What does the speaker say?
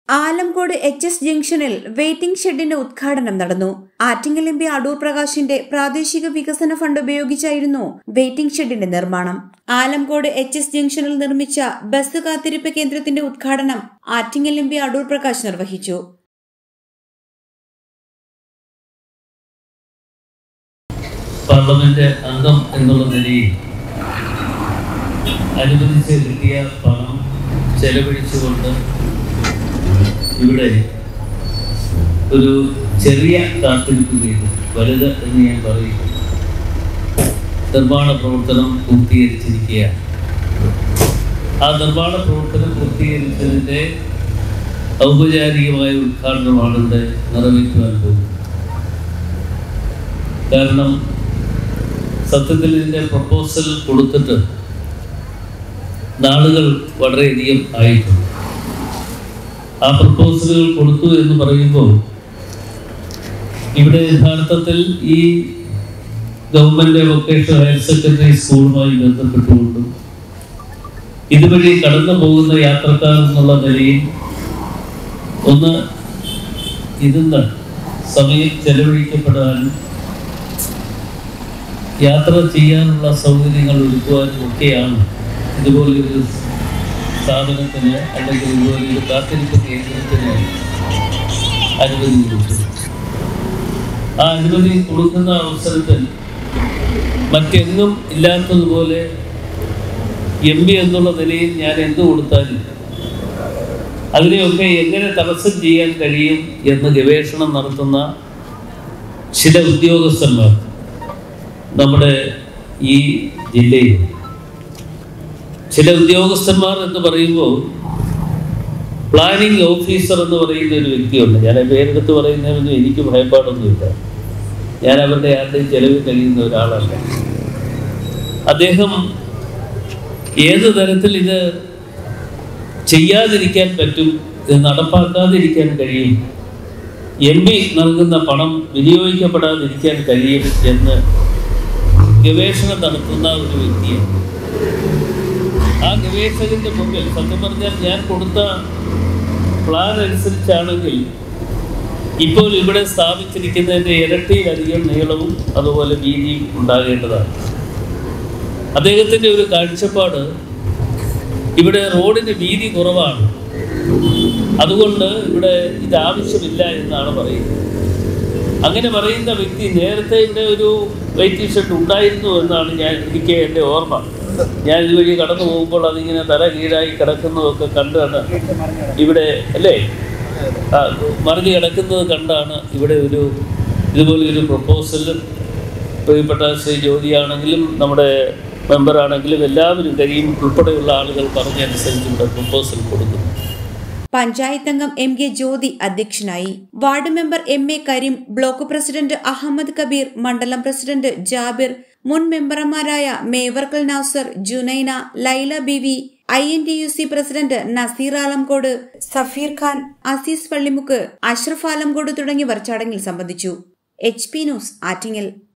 Alamcode H S ജംഗ്ഷനിൽ waiting ഷെഡിന്റെ ഉദ്ഘാടനം നടന്നു ആറ്റിങ്ങൽ എം പി അടൂർ പ്രകാശിന്റെ പ്രാദേശിക വികസന ഫണ്ട് ഉപയോഗിച്ചായിരുന്നു വെയിറ്റിംഗ് ഷെഡിന്റെ നിർമ്മാണം ആലംകോട് എച്ച് എസ് ജംഗ്ഷനിൽ നിർമ്മിച്ച ബസ് കാത്തിരിപ്പ് കേന്ദ്രത്തിന്റെ ഉദ്ഘാടനം ആറ്റിങ്ങൽ എം പി അടൂർ പ്രകാശ് നിർവഹിച്ചു പാർലമെന്റ് അംഗം എന്നുള്ള നിലയിൽ അനുവദിച്ച് കിട്ടിയ പണം ചെലവഴിച്ചുകൊണ്ട് ഇവിടെ ഒരു ചെറിയ കാത്തിരിപ്പ് ചെയ്തു വലുത് എന്ന് ഞാൻ പറയും നിർമ്മാണ പ്രവർത്തനം പൂർത്തീകരിച്ചിരിക്കുകയാണ് ആ നിർമ്മാണ പ്രവർത്തനം പൂർത്തീകരിച്ചതിൻ്റെ ഔപചാരികമായ ഉദ്ഘാടനമാണ് ഇവിടെ നിറവേറ്റുവാൻ പോകുന്നത് കാരണം സത്യത്തിൽ ഇതിൻ്റെ പ്രപ്പോസൽ കൊടുത്തിട്ട് നാളുകൾ വളരെയധികം ആയിട്ടുണ്ട് ആ പ്രപ്പോസലുകൾ കൊടുത്തു എന്ന് പറയുമ്പോൾ ഇവിടെ യഥാർത്ഥത്തിൽ ഈ ഗവൺമെൻറ് വൊക്കേഷണൽ ഹയർ സെക്കൻഡറി സ്കൂളുമായി ബന്ധപ്പെട്ടുകൊണ്ടും ഇതുവഴി കടന്നു പോകുന്ന യാത്രക്കാർ എന്നുള്ള നിലയിൽ ഒന്ന് ഇരുന്ന് സമയം ചെലവഴിക്കപ്പെടാനും യാത്ര ചെയ്യാനുള്ള സൗകര്യങ്ങൾ ഒരുക്കുവാനും ഒക്കെയാണ് ഇതുപോലൊരു സ്ഥാപനത്തിന് അല്ലെങ്കിൽ ഇതുപോലൊരു കാത്തിരിപ്പ് കേന്ദ്രത്തിന് അനുമതി കൊടുത്തത് ആ അനുമതി കൊടുക്കുന്ന അവസരത്തിൽ മറ്റെങ്ങും ഇല്ലാത്തതുപോലെ എം പി എന്നുള്ള നിലയിൽ ഞാൻ എന്ത് കൊടുത്താലും അതിനെയൊക്കെ എങ്ങനെ തടസ്സം ചെയ്യാൻ കഴിയും എന്ന് ഗവേഷണം നടത്തുന്ന ചില ഉദ്യോഗസ്ഥന്മാർ നമ്മുടെ ഈ ജില്ലയിൽ ചില ഉദ്യോഗസ്ഥന്മാർ എന്ന് പറയുമ്പോൾ പ്ലാനിംഗ് ഓഫീസർ എന്ന് പറയുന്ന ഒരു വ്യക്തിയുണ്ട് ഞാൻ പേരെടുത്ത് പറയുന്നതിനൊന്നും എനിക്ക് ഭയപ്പാടൊന്നുമില്ല ഞാൻ അവരുടെ ആരുടെയും ചെലവിൽ കഴിയുന്ന ഒരാളല്ല അദ്ദേഹം ഏത് തരത്തിൽ ഇത് ചെയ്യാതിരിക്കാൻ പറ്റും ഇത് നടപ്പാക്കാതിരിക്കാൻ കഴിയും എം പി നൽകുന്ന പണം വിനിയോഗിക്കപ്പെടാതിരിക്കാൻ കഴിയും എന്ന് ഗവേഷണം നടത്തുന്ന ഒരു വ്യക്തിയാണ് ആ ഗവേഷകന്റെ മുമ്പിൽ സത്യം പറഞ്ഞാൽ ഞാൻ കൊടുത്ത പ്ലാൻ അനുസരിച്ചാണെങ്കിൽ ഇപ്പോൾ ഇവിടെ സ്ഥാപിച്ചിരിക്കുന്നതിൻ്റെ ഇരട്ടിയിലധികം നീളവും അതുപോലെ വീതിയും ഉണ്ടാകേണ്ടതാണ് അദ്ദേഹത്തിൻ്റെ ഒരു കാഴ്ചപ്പാട് ഇവിടെ റോഡിന് വീതി കുറവാണ് അതുകൊണ്ട് ഇവിടെ ഇത് ആവശ്യമില്ല എന്നാണ് പറയുന്നത് അങ്ങനെ പറയുന്ന വ്യക്തി നേരത്തെ ഇവിടെ ഒരു വെയിറ്റിംഗ് ഷെഡ് ഉണ്ടായിരുന്നു എന്നാണ് ഞാൻ എനിക്ക് എൻ്റെ ഓർമ്മ ഞാൻ ഇതുവഴി കടന്നു പോകുമ്പോൾ അതിങ്ങനെ തല കീഴായി കിടക്കുന്നതൊക്കെ കണ്ടാണ് ഇവിടെ അല്ലേ ആ, മറിഞ്ഞ് കിടക്കുന്നത് കണ്ടാണ് ഇവിടെ ഒരു ഇതുപോലെ ഒരു പ്രപ്പോസൽ പ്രിയപ്പെട്ട ശ്രീ ജ്യോതിയാണെങ്കിലും നമ്മുടെ മെമ്പറാണെങ്കിലും എല്ലാവരും കരിയും ഉൾപ്പെടെയുള്ള ആളുകൾ പറഞ്ഞനുസരിച്ച് ഇവിടെ പ്രപ്പോസൽ കൊടുക്കുന്നു പഞ്ചായത്ത് അംഗം എം കെ ജ്യോതി അധ്യക്ഷനായി ward member M A Kareem block president Ahammed Kabeer മണ്ഡലം പ്രസിഡന്റ് ജാബിർ മുൻ മെമ്പർമാരായ Mevarkkal Nasar Junaina Laila Beevi I N T U C president Naseer Alamcode Safeer Khan Azeez Pallimukku Ashraf Alamcode തുടങ്ങിയവർ ചടങ്ങിൽ സംബന്ധിച്ചു എച്ച് പി ന്യൂസ് ആറ്റിങ്ങൽ